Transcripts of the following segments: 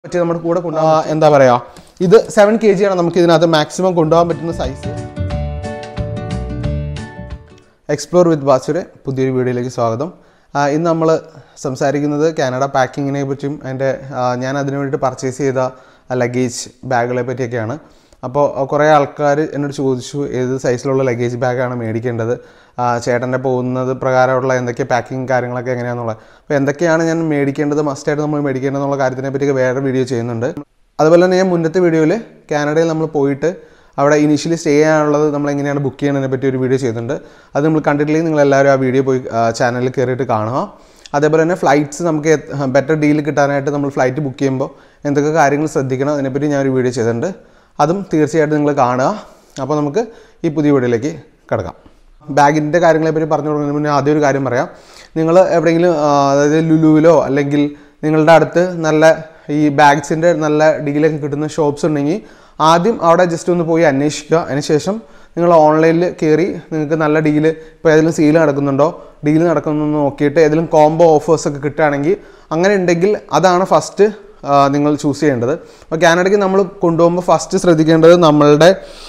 പറ്റി നമ്മുടെ കൂടെ കൊണ്ടുപോകാൻ എന്താ പറയാ ഇത് സെവൻ കെ ജി ആണ് നമുക്ക് ഇതിനകത്ത് മാക്സിമം കൊണ്ടുപോകാൻ പറ്റുന്ന സൈസ് എക്സ്പ്ലോർ വിത്ത് ബാസുരെ പുതിയൊരു വീഡിയോയിലേക്ക് സ്വാഗതം ആ, ഇന്ന് നമ്മൾ സംസാരിക്കുന്നത് കാനഡ പാക്കിങ്ങിനെ പറ്റിയും അതിൻ്റെ ആ, ഞാൻ അതിനു വേണ്ടിയിട്ട് പർച്ചേസ് ചെയ്ത ലഗേജ് ബാഗുകളെ പറ്റിയൊക്കെയാണ് അപ്പോൾ കുറേ ആൾക്കാർ എന്നോട് ചോദിച്ചു ഏത് സൈസിലുള്ള ലഗേജ് ബാഗാണ് മേടിക്കേണ്ടത് ആ, ചേട്ടൻ്റെ പോകുന്നത് പ്രകാരമുള്ള എന്തൊക്കെ പാക്കിങ് കാര്യങ്ങളൊക്കെ എങ്ങനെയാണെന്നുള്ളത് അപ്പോൾ എന്തൊക്കെയാണ് ഞാൻ മേടിക്കേണ്ടത് മസ്റ്റായിട്ട് നമ്മൾ മേടിക്കേണ്ടതെന്നുള്ള കാര്യത്തിനെ പറ്റിയൊക്കെ വേറെ വീഡിയോ ചെയ്യുന്നുണ്ട് അതുപോലെ തന്നെ ഞാൻ മുന്നത്തെ വീഡിയോയിൽ കാനഡയിൽ നമ്മൾ പോയിട്ട് അവിടെ ഇനീഷ്യലി സ്റ്റേ ചെയ്യാനുള്ളത് നമ്മൾ എങ്ങനെയാണ് ബുക്ക് ചെയ്യുന്നതിനെ പറ്റി ഒരു വീഡിയോ ചെയ്തിട്ടുണ്ട് അത് നമ്മൾ കണ്ടിട്ടില്ലെങ്കിൽ നിങ്ങൾ എല്ലാവരും ആ വീഡിയോ പോയി ചാനലിൽ കയറിയിട്ട് കാണുക അതേപോലെ തന്നെ ഫ്ലൈറ്റ്സ് നമുക്ക് ബെറ്റർ ഡീൽ കിട്ടാനായിട്ട് നമ്മൾ ഫ്ലൈറ്റ് ബുക്ക് ചെയ്യുമ്പോൾ എന്തൊക്കെ കാര്യങ്ങൾ ശ്രദ്ധിക്കണം അതിനെപ്പറ്റി ഞാൻ ഒരു വീഡിയോ ചെയ്തിട്ടുണ്ട് അതും തീർച്ചയായിട്ടും നിങ്ങൾ കാണുക അപ്പോൾ നമുക്ക് ഈ പുതിയ വീഡിയോയിലേക്ക് കിടക്കാം ബാഗിൻ്റെ കാര്യങ്ങളെ പറ്റി പറഞ്ഞു കൊടുക്കുന്നതിന് മുന്നേ ആദ്യം ഒരു കാര്യം പറയാം നിങ്ങൾ എവിടെയെങ്കിലും ആ, അതായത് ലുലുവിലോ അല്ലെങ്കിൽ നിങ്ങളുടെ അടുത്ത് നല്ല ഈ ബാഗ്സിൻ്റെ നല്ല ഡീലൊക്കെ കിട്ടുന്ന ഷോപ്സ് ഉണ്ടെങ്കിൽ ആദ്യം അവിടെ ജസ്റ്റ് ഒന്ന് പോയി അന്വേഷിക്കുക അതിനുശേഷം നിങ്ങൾ ഓൺലൈനിൽ കയറി നിങ്ങൾക്ക് നല്ല ഡീല് ഇപ്പോൾ ഏതെങ്കിലും സീൽ നടക്കുന്നുണ്ടോ ഡീൽ നടക്കുന്നതെന്ന് നോക്കിയിട്ട് ഏതെങ്കിലും കോംബോ ഓഫേഴ്സ് ഒക്കെ കിട്ടുകയാണെങ്കിൽ അങ്ങനെ ഉണ്ടെങ്കിൽ അതാണ് ഫസ്റ്റ് നിങ്ങൾ ചൂസ് ചെയ്യേണ്ടത് അപ്പോൾ കാനഡയ്ക്ക് നമ്മൾ കൊണ്ടുപോകുമ്പോൾ ഫസ്റ്റ് ശ്രദ്ധിക്കേണ്ടത് നമ്മളുടെ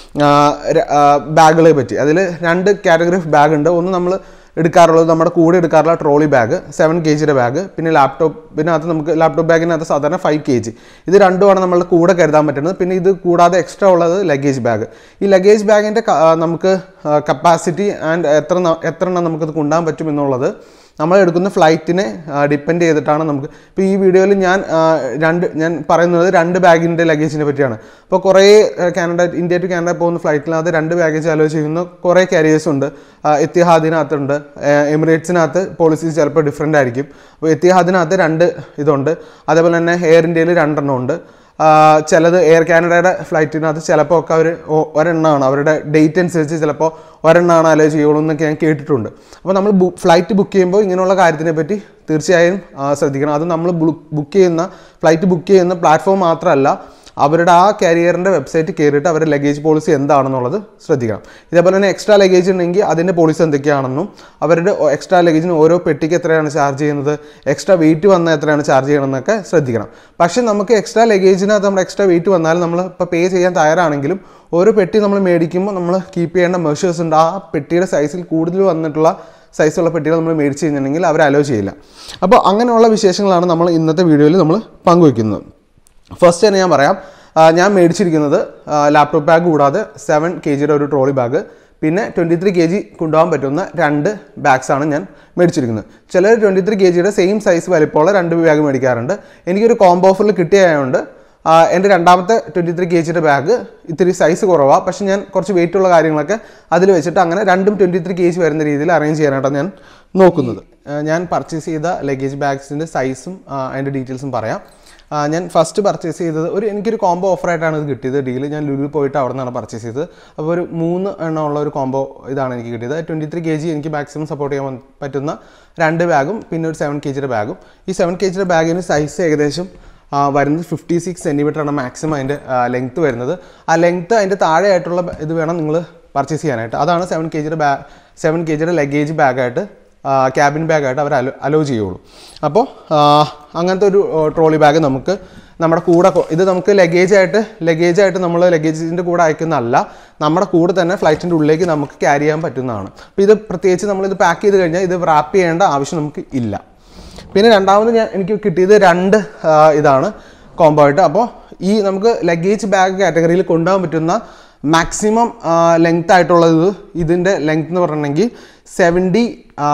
ബാഗുകളെ പറ്റി അതിൽ രണ്ട് കാറ്റഗറി ഓഫ് ബാഗ് ഉണ്ട് ഒന്ന് നമ്മൾ എടുക്കാറുള്ളത് നമ്മുടെ കൂടെ എടുക്കാറുള്ള ട്രോളി ബാഗ് സെവൻ കെ ജിയുടെ ബാഗ് പിന്നെ ലാപ്ടോപ്പിനകത്ത് നമുക്ക് ലാപ്ടോപ്പ് ബാഗിനകത്ത് സാധാരണ ഫൈവ് കെ ജി ഇത് രണ്ടുമാണ് നമ്മൾ കൂടെ കരുതാൻ പറ്റുന്നത് പിന്നെ ഇത് കൂടാതെ എക്സ്ട്രാ ഉള്ളത് ലഗേജ് ബാഗ് ഈ ലഗേജ് ബാഗിൻ്റെ നമുക്ക് കപ്പാസിറ്റി ആൻഡ് എത്ര ന- എത്ര എണ്ണം നമുക്കത് കൊണ്ടുപോകാൻ പറ്റും എന്നുള്ളത് നമ്മൾ എടുക്കുന്ന ഫ്ലൈറ്റിനെ ഡിപ്പെൻഡ് ചെയ്തിട്ടാണ് നമുക്ക് ഇപ്പോൾ ഈ വീഡിയോയിൽ ഞാൻ ആ, രണ്ട് ഞാൻ പറയുന്നത് രണ്ട് ബാഗിൻ്റെ ലഗേജിനെ പറ്റിയാണ് അപ്പോൾ കുറേ ആ, കാനഡ ഇന്ത്യ ടു കാനഡ പോകുന്ന ഫ്ലൈറ്റിനകത്ത് രണ്ട് ബാഗേജ് അലോ ചെയ്യുന്ന കുറേ കാരിയേഴ്സ് ഉണ്ട് ആ, എത്തിഹാദിനകത്തുണ്ട് ആ, എമിറേറ്റ്സിനകത്ത് പോളിസീസ് ചിലപ്പോൾ ഡിഫറെൻ്റ് ആയിരിക്കും അപ്പോൾ എത്തിഹാദിനകത്ത് രണ്ട് ഇതുണ്ട് അതേപോലെ തന്നെ എയർ ഇന്ത്യയിൽ രണ്ടെണ്ണം ഉണ്ട് ആ, ചിലത് എയർ കാനഡയുടെ ഫ്ലൈറ്റിനകത്ത് ചിലപ്പോൾ ഒക്കെ അവർ ഒരെണ്ണമാണ് അവരുടെ ഡേറ്റ് അനുസരിച്ച് ചിലപ്പോൾ ഒരെണ്ണമാണ് അലോ ചെയ്യുള്ളൂ എന്നൊക്കെ ഞാൻ കേട്ടിട്ടുണ്ട് അപ്പോൾ നമ്മൾ ഫ്ലൈറ്റ് ബുക്ക് ചെയ്യുമ്പോൾ ഇങ്ങനെയുള്ള കാര്യത്തിനെ പറ്റി തീർച്ചയായും ആ, ശ്രദ്ധിക്കണം അത് നമ്മൾ ബുക്ക് ചെയ്യുന്ന ഫ്ലൈറ്റ് ബുക്ക് ചെയ്യുന്ന പ്ലാറ്റ്ഫോം മാത്രമല്ല അവരുടെ ആ കാരിയറിൻ്റെ വെബ്സൈറ്റ് കയറിയിട്ട് അവരുടെ ലഗേജ് പോളിസി എന്താണെന്നുള്ളത് ശ്രദ്ധിക്കണം ഇതേപോലെ തന്നെ എക്സ്ട്രാ ലഗേജ് ഉണ്ടെങ്കിൽ അതിൻ്റെ പോളിസി എന്തൊക്കെയാണെന്നും അവരുടെ എക്സ്ട്രാ ലഗേജിന് ഓരോ പെട്ടിക്ക് എത്രയാണ് ചാർജ് ചെയ്യുന്നത് എക്സ്ട്രാ വെയിറ്റ് വന്നാൽ എത്രയാണ് ചാർജ് ചെയ്യണമെന്നൊക്കെ ശ്രദ്ധിക്കണം പക്ഷേ നമുക്ക് എക്സ്ട്രാ ലഗേജിനകത്ത് നമ്മുടെ എക്സ്ട്രാ വെയിറ്റ് വന്നാൽ നമ്മൾ ഇപ്പോൾ പേ ചെയ്യാൻ തയ്യാറാണെങ്കിലും ഓരോ പെട്ടി നമ്മൾ മേടിക്കുമ്പോൾ നമ്മൾ കീപ്പ് ചെയ്യേണ്ട മെഷേഴ്സ് ഉണ്ട് ആ പെട്ടിയുടെ സൈസിൽ കൂടുതൽ വന്നിട്ടുള്ള സൈസുള്ള പെട്ടികൾ നമ്മൾ മേടിച്ച് കഴിഞ്ഞിട്ടുണ്ടെങ്കിൽ അവർ അലോ ചെയ്യില്ല അപ്പോൾ അങ്ങനെയുള്ള വിശേഷങ്ങളാണ് നമ്മൾ ഇന്നത്തെ വീഡിയോയിൽ നമ്മൾ പങ്കുവയ്ക്കുന്നത് ഫസ്റ്റ് തന്നെ ഞാൻ പറയാം ആ, ഞാൻ മേടിച്ചിരിക്കുന്നത് ലാപ്ടോപ്പ് ബാഗ് കൂടാതെ സെവൻ കെ ജിയുടെ ഒരു ട്രോളി ബാഗ് പിന്നെ ട്വൻറ്റി ത്രീ കെ ജി കൊണ്ടുപോകാൻ പറ്റുന്ന രണ്ട് ബാഗ്സാണ് ഞാൻ മേടിച്ചിരിക്കുന്നത് ചിലർ ട്വൻറ്റി ത്രീ കെ ജിയുടെ സെയിം സൈസ് വലിപ്പമുള്ള രണ്ട് ബാഗ് മേടിക്കാറുണ്ട് എനിക്കൊരു കോംബോ ഓഫറിൽ കിട്ടിയതുകൊണ്ട് ആ, എൻ്റെ രണ്ടാമത്തെ ട്വൻറ്റി ത്രീ കെ ജിയുടെ ബാഗ് ഇത്തിരി സൈസ് കുറവാണ് പക്ഷേ ഞാൻ കുറച്ച് വെയിറ്റ് ഉള്ള കാര്യങ്ങളൊക്കെ അതിൽ വെച്ചിട്ട് അങ്ങനെ രണ്ടും ട്വൻറ്റി ത്രീ കെ ജി വരുന്ന രീതിയിൽ അറേഞ്ച് ചെയ്യാനായിട്ടാണ് ഞാൻ നോക്കുന്നത് ആ, ഞാൻ പർച്ചേസ് ചെയ്ത ലഗേജ് ബാഗ്സിൻ്റെ സൈസും അതിൻ്റെ ഡീറ്റെയിൽസും പറയാം ആ, ഞാൻ ഫസ്റ്റ് പർച്ചേസ് ചെയ്തത് ഒരു എനിക്കൊരു കോംബോ ഓഫറായിട്ടാണ് ഇത് കിട്ടിയത് ഡീൽ ഞാൻ ലുലു പോയിട്ട് അവിടെ നിന്നാണ് പർച്ചേസ് ചെയ്തത് അപ്പോൾ ഒരു മൂന്ന് എണ്ണം ഉള്ള ഒരു കോംബോ ഇതാണ് എനിക്ക് കിട്ടിയത് ട്വൻറ്റി ത്രീ കെ ജി എനിക്ക് മാക്സിമം സപ്പോർട്ട് ചെയ്യാൻ പറ്റുന്ന രണ്ട് ബാഗും പിന്നെ ഒരു സെവൻ കെ ജിയുടെ ബാഗും ഈ സെവൻ കെ ജിയുടെ ബാഗിന് സൈസ് ഏകദേശം ആ, വരുന്നത് ഫിഫ്റ്റി സിക്സ് സെൻറ്റിമീറ്റർ ആണ് മാക്സിമം അതിൻ്റെ ലെങ്ത്ത് വരുന്നത് ആ ലെങ്ത്ത് അതിൻ്റെ താഴെയായിട്ടുള്ള ഇത് വേണം നിങ്ങൾ പർച്ചേസ് ചെയ്യാനായിട്ട് അതാണ് സെവൻ കെ ജിയുടെ ബാ സെവൻ കെ ജിയുടെ ലഗേജ് ബാഗായിട്ട് ക്യാബിൻ ബാഗായിട്ട് അവർ അലോ അലോ ചെയ്യുള്ളൂ അപ്പോൾ ആ, അങ്ങനത്തെ ഒരു ട്രോളി ബാഗ് നമുക്ക് നമ്മുടെ കൂടെ കൊ- ഇത് നമുക്ക് ലഗേജ് ആയിട്ട് ലഗേജ് ആയിട്ട് നമ്മൾ ലഗേജിൻ്റെ കൂടെ അയക്കുന്നതല്ല നമ്മുടെ കൂടെ തന്നെ ഫ്ലൈറ്റിൻ്റെ ഉള്ളിലേക്ക് നമുക്ക് ക്യാരി ചെയ്യാൻ പറ്റുന്നതാണ് അപ്പോൾ ഇത് പ്രത്യേകിച്ച് നമ്മളിത് പാക്ക് ചെയ്ത് കഴിഞ്ഞാൽ ഇത് റാപ്പ് ചെയ്യേണ്ട ആവശ്യം നമുക്ക് ഇല്ല പിന്നെ രണ്ടാമത് ഞാൻ എനിക്ക് കിട്ടിയത് രണ്ട് ആ, ഇതാണ് കോംബോ ആയിട്ട് അപ്പോൾ ഈ നമുക്ക് ലഗേജ് ബാഗ് കാറ്റഗറിയിൽ കൊണ്ടുപോകാൻ പറ്റുന്ന മാക്സിമം ലെങ്ത് ആയിട്ടുള്ളത് ഇതിൻ്റെ ലെങ്ത് എന്ന് പറഞ്ഞിട്ടുണ്ടെങ്കിൽ സെവൻറ്റി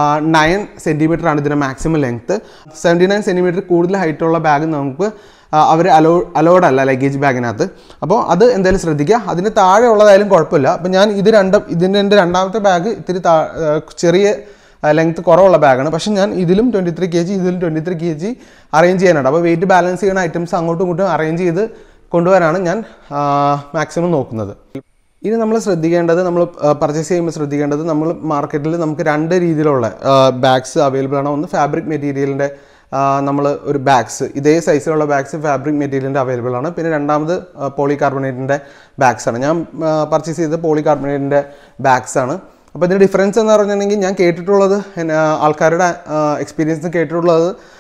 നയൻ സെൻറ്റിമീറ്റർ ആണ് ഇതിൻ്റെ maximum length seventy nine centimetre കൂടുതൽ ഹൈറ്റുള്ള ബാഗ് നമുക്ക് അവർ അലോ അലോഡ് അല്ല ലഗേജ് ബാഗിനകത്ത് അപ്പോൾ അത് എന്തായാലും ശ്രദ്ധിക്കുക അതിന് താഴെ ഉള്ളതായാലും കുഴപ്പമില്ല അപ്പോൾ ഞാൻ ഇത് രണ്ടും ഇതിൻ്റെ എൻ്റെ രണ്ടാമത്തെ ബാഗ് ഇത്തിരി താ ആ, ചെറിയ ലെങ്ത് കുറവുള്ള ബാഗാണ് പക്ഷേ ഞാൻ ഇതിലും ട്വൻറ്റി ത്രീ കെ ജി ഇതിലും twenty three K G arrange ചെയ്യാനുണ്ട് അപ്പോൾ വെയിറ്റ് ബാലൻസ് ചെയ്യുന്ന ഐറ്റംസ് അങ്ങോട്ടും ഇങ്ങോട്ടും അറേഞ്ച് ചെയ്ത് കൊണ്ടുവരാനാണ് ഞാൻ മാക്സിമം നോക്കുന്നത് ഇനി നമ്മൾ ശ്രദ്ധിക്കേണ്ടത് നമ്മൾ പർച്ചേസ് ചെയ്യുമ്പോൾ ശ്രദ്ധിക്കേണ്ടത് നമ്മൾ മാർക്കറ്റിൽ നമുക്ക് രണ്ട് രീതിയിലുള്ള ബാഗ്സ് അവൈലബിൾ ആണ് ഒന്ന് ഫാബ്രിക് മെറ്റീരിയലിൻ്റെ നമ്മൾ ഒരു ബാഗ്സ് ഇതേ സൈസിലുള്ള ബാഗ്സ് ഫാബ്രിക് മെറ്റീരിയലിൻ്റെ അവൈലബിൾ ആണ് പിന്നെ രണ്ടാമത് പോളി കാർബണേറ്റിൻ്റെ ബാഗ്സ് ആണ് ഞാൻ പർച്ചേസ് ചെയ്തത് പോളി കാർബണേറ്റിൻ്റെ ബാഗ്സ് ആണ് അപ്പോൾ ഇതിൻ്റെ ഡിഫറൻസ് എന്ന് പറഞ്ഞിട്ടുണ്ടെങ്കിൽ ഞാൻ കേട്ടിട്ടുള്ളത് എന്നെ, ആൾക്കാരുടെ എക്സ്പീരിയൻസ് കേട്ടിട്ടുള്ളത്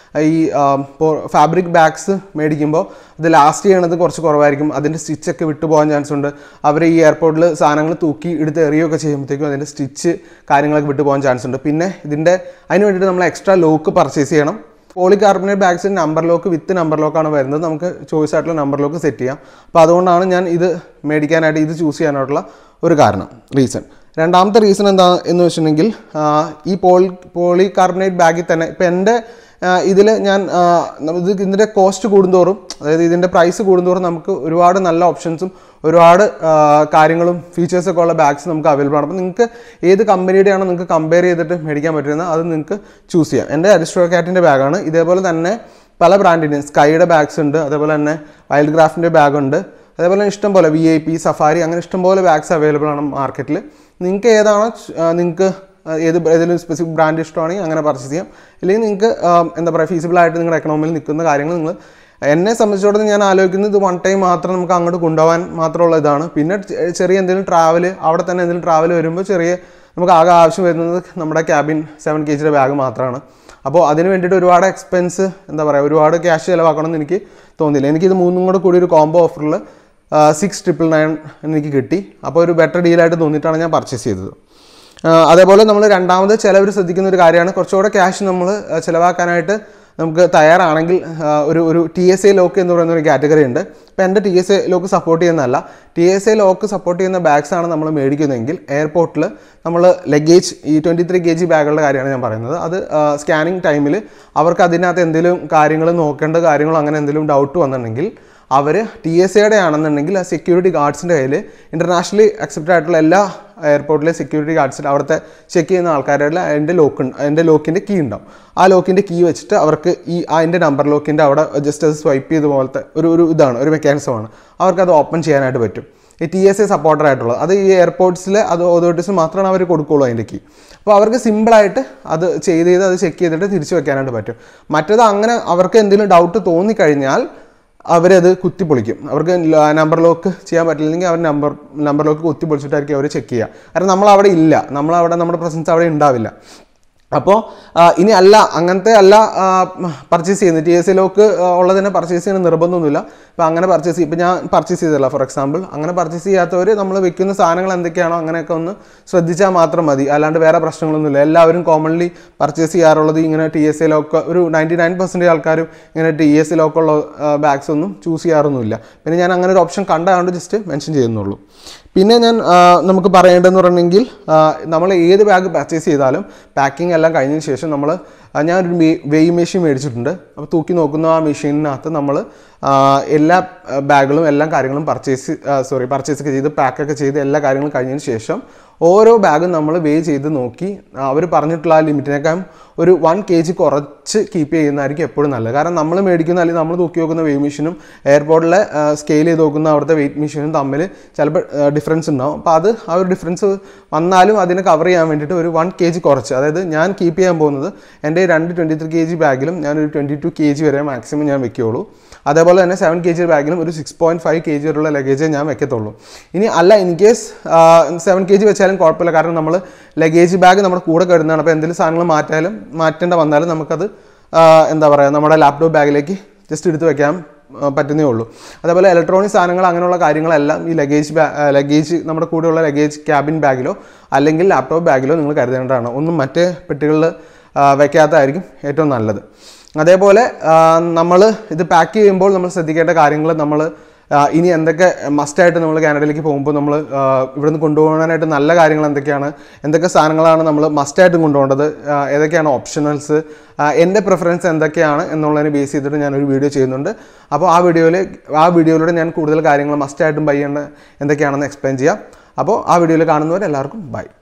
ഈ ഫാബ്രിക് ബാഗ്സ് മേടിക്കുമ്പോൾ ഇത് ലാസ്റ്റ് ചെയ്യണത് കുറച്ച് കുറവായിരിക്കും അതിൻ്റെ സ്റ്റിച്ചൊക്കെ വിട്ടുപോകാൻ ചാൻസ് ഉണ്ട് അവർ ഈ എയർപോർട്ടിൽ സാധനങ്ങൾ തൂക്കി എടുത്ത് എറിയുകയൊക്കെ ചെയ്യുമ്പോഴത്തേക്കും അതിൻ്റെ സ്റ്റിച്ച് കാര്യങ്ങളൊക്കെ വിട്ടുപോകാൻ ചാൻസ് ഉണ്ട് പിന്നെ ഇതിൻ്റെ അതിന് വേണ്ടിയിട്ട് നമ്മൾ എക്സ്ട്രാ ലോക്ക് പർച്ചേസ് ചെയ്യണം പോളികാർബണേറ്റ് ബാഗ്സിന് നമ്പർ ലോക്ക് വിത്ത് നമ്പർ ലോക്കാണ് വരുന്നത് നമുക്ക് ചോയ്സ് ആയിട്ടുള്ള നമ്പർ ലോക്ക് സെറ്റ് ചെയ്യാം അപ്പോൾ അതുകൊണ്ടാണ് ഞാൻ ഇത് മേടിക്കാനായിട്ട് ഇത് ചൂസ് ചെയ്യാനായിട്ടുള്ള ഒരു കാരണം റീസൺ രണ്ടാമത്തെ റീസൺ എന്താ എന്ന് വെച്ചിട്ടുണ്ടെങ്കിൽ ആ, ഈ പോളി പോളികാർബണേറ്റ് ബാഗിൽ തന്നെ ഇപ്പം എൻ്റെ ഇതിൽ ഞാൻ ആ, നമ്മ- ഇത് ഇതിൻ്റെ കോസ്റ്റ് കൂടുന്തോറും അതായത് ഇതിൻ്റെ പ്രൈസ് കൂടുന്തോറും നമുക്ക് ഒരുപാട് നല്ല ഓപ്ഷൻസും ഒരുപാട് ആ, കാര്യങ്ങളും ഫീച്ചേഴ്സൊക്കെ ഉള്ള ബാഗ്സ് നമുക്ക് അവൈലബിൾ ആണ് അപ്പോൾ നിങ്ങൾക്ക് ഏത് കമ്പനിയുടെയാണോ നിങ്ങൾക്ക് കമ്പയർ ചെയ്തിട്ട് മേടിക്കാൻ പറ്റുന്നത് അത് നിങ്ങൾക്ക് ചൂസ് ചെയ്യാം എൻ്റെ അരിസ്ട്രോ കാറ്റിൻ്റെ ബാഗാണ് ഇതേപോലെ തന്നെ പല ബ്രാൻഡിൻ്റെയും സ്കൈയുടെ ബാഗ്സ് ഉണ്ട് അതേപോലെ തന്നെ വൈൽഡ് ക്രാഫ്റ്റിൻ്റെ ബാഗ് ഉണ്ട് അതേപോലെ തന്നെ ഇഷ്ടം പോലെ വി ഐ പി സഫാരി അങ്ങനെ ഇഷ്ടംപോലെ ബാഗ്സ് അവൈലബിൾ ആണ് മാർക്കറ്റിൽ നിങ്ങൾക്ക് ഏതാണോ നിങ്ങൾക്ക് ഏത് ഏതെങ്കിലും സ്പെസിഫിക് ബ്രാൻഡ് ഇഷ്ടമാണെങ്കിൽ അങ്ങനെ പർച്ചേസ് ചെയ്യാം അല്ലെങ്കിൽ നിങ്ങൾക്ക് എന്താ പറയുക ഫീസിബിൾ ആയിട്ട് നിങ്ങളുടെ എക്കണോമിയിൽ നിൽക്കുന്ന കാര്യങ്ങൾ നിങ്ങൾ എന്നെ സംബന്ധിച്ചിടത്തോളം ഞാൻ ആലോചിക്കുന്നത് ഇത് വൺ ടൈം മാത്രം നമുക്ക് അങ്ങോട്ട് കൊണ്ടുപോകാൻ മാത്രമുള്ള ഇതാണ് പിന്നെ ചെ- ചെറിയ എന്തെങ്കിലും ട്രാവൽ അവിടെ തന്നെ എന്തെങ്കിലും ട്രാവൽ വരുമ്പോൾ ചെറിയ നമുക്ക് ആകെ ആവശ്യം വരുന്നത് നമ്മുടെ ക്യാബിൻ സെവൻ കെ ജിയുടെ ബാഗ് മാത്രമാണ് അപ്പോൾ അതിന് വേണ്ടിയിട്ട് ഒരുപാട് എക്സ്പെൻസ് എന്താ പറയുക ഒരുപാട് ക്യാഷ് ചിലവാക്കണമെന്ന് എനിക്ക് തോന്നിയില്ല എനിക്കിത് മൂന്നും കൂടെ കൂടി ഒരു കോംബോ ഓഫറിൽ സിക്സ് ട്രിപ്പിൾ നയൻ എനിക്ക് കിട്ടി അപ്പോൾ ഒരു ബെറ്റർ ഡീലായിട്ട് തോന്നിയിട്ടാണ് ഞാൻ പർച്ചേസ് ചെയ്തത് ആ, അതേപോലെ നമ്മൾ രണ്ടാമത് ചിലവർ ശ്രദ്ധിക്കുന്ന ഒരു കാര്യമാണ് കുറച്ചുകൂടെ ക്യാഷ് നമ്മൾ ചിലവാക്കാനായിട്ട് നമുക്ക് തയ്യാറാണെങ്കിൽ ആ, ഒരു ഒരു ടി എസ് എ ലോക്ക് എന്ന് പറയുന്ന ഒരു കാറ്റഗറി ഉണ്ട് ഇപ്പോൾ എൻ്റെ T S A lock support ചെയ്യുന്നതല്ല T S A lock support ചെയ്യുന്ന ബാഗ്സ് ആണ് നമ്മൾ മേടിക്കുന്നതെങ്കിൽ എയർപോർട്ടിൽ നമ്മൾ ലഗേജ് ഈ ട്വൻറ്റി ത്രീ കെ ജി ബാഗുകളുടെ കാര്യമാണ് ഞാൻ പറയുന്നത് അത് സ്കാനിങ് ടൈമിൽ അവർക്ക് അതിനകത്ത് എന്തെങ്കിലും കാര്യങ്ങൾ നോക്കേണ്ട കാര്യങ്ങളോ അങ്ങനെ എന്തെങ്കിലും ഡൗട്ട് വന്നിട്ടുണ്ടെങ്കിൽ അവർ ടി എസ് എയുടെ ആണെന്നുണ്ടെങ്കിൽ ആ സെക്യൂരിറ്റി ഗാർഡ്സിൻ്റെ കയ്യിൽ ഇൻ്റർനാഷണലി അക്സെപ്റ്റഡ് ആയിട്ടുള്ള എല്ലാ എയർപോർട്ടിലെ സെക്യൂരിറ്റി ഗാർഡ്സിൽ അവിടുത്തെ ചെക്ക് ചെയ്യുന്ന ആൾക്കാരുടെ അതിൻ്റെ ലോക്ക് അതിൻ്റെ ലോക്കിൻ്റെ കീ ഉണ്ടാവും ആ ലോക്കിൻ്റെ കീ വെച്ചിട്ട് അവർക്ക് ഈ അതിൻ്റെ നമ്പർ ലോക്കിൻ്റെ അവിടെ ജസ്റ്റ് അത് സ്വൈപ്പ് ചെയ്ത പോലത്തെ ഒരു ഒരു ഇതാണ് ഒരു മെക്കാനിസമാണ് അവർക്ക് അത് ഓപ്പൺ ചെയ്യാനായിട്ട് പറ്റും ഈ ടി എസ് എ സപ്പോർട്ടർ ആയിട്ടുള്ളത് അത് ഈ എയർപോർട്ട്സിലെ അത് അതോറിറ്റീസ് മാത്രമാണ് അവർ കൊടുക്കുള്ളൂ അതിൻ്റെ കീ അപ്പോൾ അവർക്ക് സിമ്പിളായിട്ട് അത് ചെയ്ത് ചെയ്ത് അത് ചെക്ക് ചെയ്തിട്ട് തിരിച്ചു വെക്കാനായിട്ട് പറ്റും മറ്റേത് അങ്ങനെ അവർക്ക് എന്തെങ്കിലും ഡൗട്ട് തോന്നിക്കഴിഞ്ഞാൽ അവരത് കുത്തിപ്പൊളിക്കും അവർക്ക് നമ്പർ ലോക്ക് ചെയ്യാൻ പറ്റില്ലെങ്കിൽ അവർ നമ്പർ നമ്പർ ലോക്ക് കുത്തിപ്പൊളിച്ചിട്ടായിരിക്കും അവർ ചെക്ക് ചെയ്യുക കാരണം നമ്മൾ അവിടെ ഇല്ല നമ്മളവിടെ നമ്മുടെ പ്രസൻസ് അവിടെ ഉണ്ടാവില്ല അപ്പോൾ ഇനി അല്ല അങ്ങനത്തെ അല്ല പർച്ചേസ് ചെയ്യുന്നത് ടി എസ് ലോക്ക് ഉള്ളതിനെ പർച്ചേസ് ചെയ്യുന്ന നിർബന്ധമൊന്നുമില്ല ഇപ്പോൾ അങ്ങനെ പർച്ചേസ് ചെയ്യും ഇപ്പോൾ ഞാൻ പർച്ചേസ് ചെയ്തല്ല ഫോർ എക്സാമ്പിൾ അങ്ങനെ പർച്ചേസ് ചെയ്യാത്തവർ നമ്മൾ വെക്കുന്ന സാധനങ്ങൾ എന്തൊക്കെയാണോ അങ്ങനെയൊക്കെ ഒന്ന് ശ്രദ്ധിച്ചാൽ മാത്രം മതി അല്ലാണ്ട് വേറെ പ്രശ്നങ്ങളൊന്നുമില്ല എല്ലാവരും കോമൺലി പർച്ചേസ് ചെയ്യാറുള്ളത് ഇങ്ങനെ ടി എസ് എ ലോക്ക് ഒരു നയൻറ്റി നയൻ പെർസെൻറ്റേജ് ആൾക്കാരും ഇങ്ങനെ ടി എസ് എ ലോക്കുള്ള ബാഗ്സ് ഒന്നും ചൂസ് ചെയ്യാറൊന്നുമില്ല പിന്നെ ഞാൻ അങ്ങനെ ഒരു ഓപ്ഷൻ കണ്ടതുകൊണ്ട് ജസ്റ്റ് മെൻഷൻ ചെയ്യുന്നുള്ളൂ പിന്നെ ഞാൻ ആ, നമുക്ക് പറയേണ്ടതെന്ന് പറഞ്ഞെങ്കിൽ നമ്മൾ ഏത് ബാഗ് പർച്ചേസ് ചെയ്താലും പാക്കിംഗ് എല്ലാം കഴിഞ്ഞതിന് ശേഷം നമ്മൾ ഞാനൊരു വെയ് മെഷീൻ മേടിച്ചിട്ടുണ്ട് അപ്പോൾ തൂക്കി നോക്കുന്ന ആ മെഷീനകത്ത് നമ്മൾ എല്ലാ ബാഗുകളും എല്ലാ കാര്യങ്ങളും പർച്ചേസ് സോറി പർച്ചേസ് ഒക്കെ ചെയ്ത് പാക്കൊക്കെ ചെയ്ത് എല്ലാ കാര്യങ്ങളും കഴിഞ്ഞതിന് ശേഷം ഓരോ ബാഗും നമ്മൾ വേ ചെയ്ത് നോക്കി അവർ പറഞ്ഞിട്ടുള്ള ആ ലിമിറ്റിനേക്കാൾ ഒരു വൺ കെ ജി കുറച്ച് കീപ്പ് ചെയ്യുന്നതായിരിക്കും എപ്പോഴും നല്ലത് കാരണം നമ്മൾ മേടിക്കുന്ന അല്ലെങ്കിൽ നമ്മൾ തൂക്കി നോക്കുന്ന വെയ് മെഷീനും എയർപോർട്ടിലെ സ്കെയിൽ ചെയ്ത് നോക്കുന്ന അവിടുത്തെ വെയിറ്റ് മെഷീനും തമ്മിൽ ചിലപ്പോൾ ഡിഫറൻസ് ഉണ്ടാവും അപ്പോൾ അത് ആ ഒരു ഡിഫറൻസ് വന്നാലും അതിനെ കവർ ചെയ്യാൻ വേണ്ടിയിട്ട് ഒരു വൺ കെ ജി കുറച്ച് അതായത് ഞാൻ കീപ്പ് ചെയ്യാൻ പോകുന്നത് എൻ്റെ രണ്ട് ട്വൻറ്റി ത്രീ കെ ജി ബാഗിലും ഞാനൊരു ട്വൻറ്റി ടു കെ ജി വരെ മാക്സിമം ഞാൻ വെക്കുകയുള്ളൂ അതേപോലെ തന്നെ സെവൻ കെ ജി ബാഗിലും ഒരു six point five K G വരെയുള്ള ലഗേജേ ഞാൻ വെക്കത്തുള്ളൂ ഇനി അല്ല in case seven K G വെച്ചാലും കുഴപ്പമില്ല കാരണം നമ്മൾ ലഗേജ് ബാഗ് നമ്മുടെ കൂടെ കരുതുന്നതാണ് അപ്പോൾ എന്തെങ്കിലും സാധനങ്ങൾ മാറ്റാലും മാറ്റേണ്ട വന്നാലും നമുക്കത് ആ, എന്താ പറയുക നമ്മുടെ ലാപ്ടോപ്പ് ബാഗിലേക്ക് ജസ്റ്റ് എടുത്ത് വെക്കാൻ ആ, പറ്റുന്നേ ഉള്ളൂ അതേപോലെ ഇലക്ട്രോണിക് സാധനങ്ങൾ അങ്ങനെയുള്ള കാര്യങ്ങളെല്ലാം ഈ ലഗേജ് ലഗേജ് നമ്മുടെ കൂടെയുള്ള ലഗേജ് ക്യാബിൻ ബാഗിലോ അല്ലെങ്കിൽ ലാപ്ടോപ്പ് ബാഗിലോ നിങ്ങൾ കരുതേണ്ടതാണ് ഒന്നും മറ്റേ പെട്ടികളിൽ വെക്കാത്തതായിരിക്കും ഏറ്റവും നല്ലത് അതേപോലെ നമ്മൾ ഇത് പാക്ക് ചെയ്യുമ്പോൾ നമ്മൾ ശ്രദ്ധിക്കേണ്ട കാര്യങ്ങൾ നമ്മൾ ഇനി എന്തൊക്കെ മസ്റ്റായിട്ട് നമ്മൾ കാനഡയിലേക്ക് പോകുമ്പോൾ നമ്മൾ ഇവിടുന്ന് കൊണ്ടുപോകാനായിട്ട് നല്ല കാര്യങ്ങൾ എന്തൊക്കെയാണ് എന്തൊക്കെ സാധനങ്ങളാണ് നമ്മൾ മസ്റ്റായിട്ടും കൊണ്ടുപോകേണ്ടത് ആ, ഏതൊക്കെയാണ് ഓപ്ഷണൽസ് എൻ്റെ പ്രിഫറൻസ് എന്തൊക്കെയാണ് എന്നുള്ളതിനെ ബേസ് ചെയ്തിട്ട് ഞാനൊരു വീഡിയോ ചെയ്യുന്നുണ്ട് അപ്പോൾ ആ വീഡിയോയിൽ ആ വീഡിയോയിലൂടെ ഞാൻ കൂടുതൽ കാര്യങ്ങൾ മസ്റ്റായിട്ടും ബൈ ചെയ്യേണ്ട എന്തൊക്കെയാണെന്ന് എക്സ്പ്ലെയിൻ ചെയ്യാം അപ്പോൾ ആ വീഡിയോയിൽ കാണുന്നവർ എല്ലാവർക്കും ബൈ